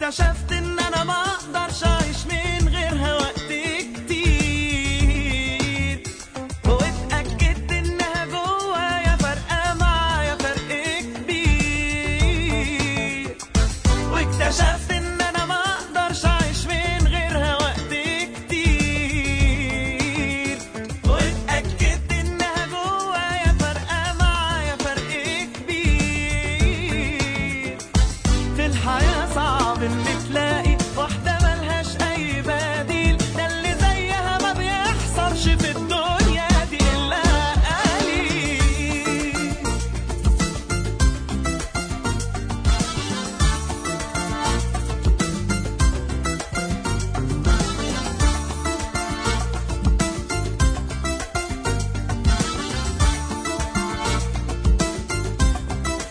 واكتشفت ان انا ما اقدرش اعيش من غيرها وقت كتير واتاكدت انها جوايا فارقه معايا فرق كبير واكتشفت ان انا ما اقدرش اعيش من غيرها وقت كتير واتاكدت انها جوايا فارقه معايا فرق كبير في الحياه صعب ان تلاقي واحده ملهاش اي بديل ده اللي زيها ما بيحصلش في الدنيا دي الا قليل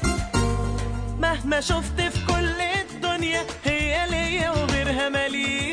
مهما شفت في كل الدنيا هي ليا وغيرها ماليش